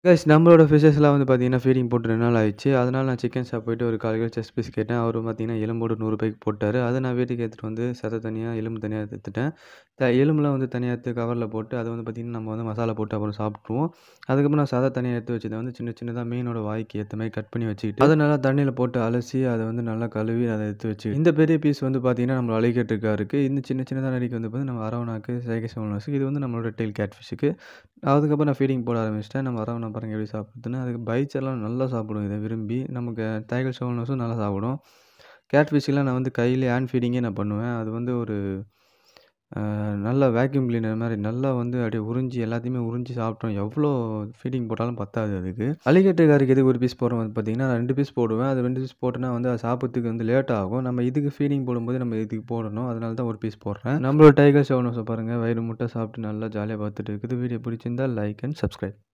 Guys நம்மளோட ஃபிஷஸ்லாம் வந்து பார்த்தீங்கன்னா ஃபீடிங் போட்டு 2 நாள் ஆயிடுச்சு. அதனால நான் சிக்கன் ஷாப் போயிட்டு ஒரு 1/4 கிலோ செஸ்ட் பீஸ் கேட்டேன். அவரு பார்த்தீங்கன்னா எலும்போடு ரூ. 100 போட்டாரு. அத நான் வீட்டுக்கு எடுத்துட்டு வந்து சதை தனியா, எலும்பு தனியா எடுத்துட்டேன். த எலும்புலாம் வந்து தனியா எடுத்து கவர்ல போட்டு அத வந்து பார்த்தீங்கன்னா, நம்ம வந்து மசாலா போட்டு அப்புறம் சாப்பிட்டுருவோம். அதுக்கப்புறம் நான் சதை தனியா எடுத்து வச்சத வந்து சின்ன சின்னதா மீனோட வாய்க்கு ஏத்த மாரி கட் பண்ணி வச்சுக்கிட்டு, அத நல்லா தண்ணீல போட்டு அலசி அத வந்து நல்லா கழுவி அத எடுத்து வச்சு இந்த பெரிய பீஸ் வந்து பார்த்தீங்கன்னா, நம்ம அலிகேட்டருக்கா இருக்கு. இந்த சின்ன சின்னதா நரிக்கு வந்து பார்த்தீங்கன்னா, நம்ம அரவணாக்கு, சைகை செவனஸுக்கு இது வந்து நம்மளோட டெயில் கேட் ஃபிஷ்ஷுக்கு. அதுக்கப்புறம் நான் ஃபீடிங் போட ஆரம்பிச்சுட்டேன். நம்ம அரவணா பாருங்க எப்படி சாப்பிடுதுன்னு. அதுக்கு பைச்சர்லாம் நல்லா சாப்பிடும் இத விரும்பி. நமக்கு டைகர் செவனஸும் நல்லா சாப்பிடும். கேட் ஃபிஷ்ஷுக்குலாம் நான் வந்து கையிலேயே ஹேண்ட் ஃபீடிங்கே நான் பண்ணுவேன். அது வந்து ஒரு அ நல்லா வேக்யூம் கிளீனர் மாரி நல்லா வந்து அப்படியே உறிஞ்சி எல்லாத்தையுமே உறிஞ்சி சாப்பிட்ரும். எவ்வளோ ஃபீடிங் போட்டாலும் பத்தாது அதுக்கு. அலிகேட்டர் கறிக்கு எதுக்கு ஒரு பீஸ் போடுறோம் வந்து பார்த்தீங்கன்னா, நான் 2 பீஸ் போடுவேன். அது 2 பீஸ் போட்டேன்னா வந்து அது சாப்பிட்றதுக்கு வந்து லேட் ஆகும். நம்ம இதுக்கு ஃபீடிங் போடும்போது நம்ம இதுக்கு போடணும். அதனால தான் ஒரு பீஸ் போடுறேன். நம்மளோட டைகர் செவனஸ பாருங்க வயிறு முட்ட சாப்பிட்டு நல்லா ஜாலியா பார்த்துட்டு இருக்குது. வீடியோ பிடிச்சிருந்தா லைக் அண்ட் சப்ஸ்கிரைப்.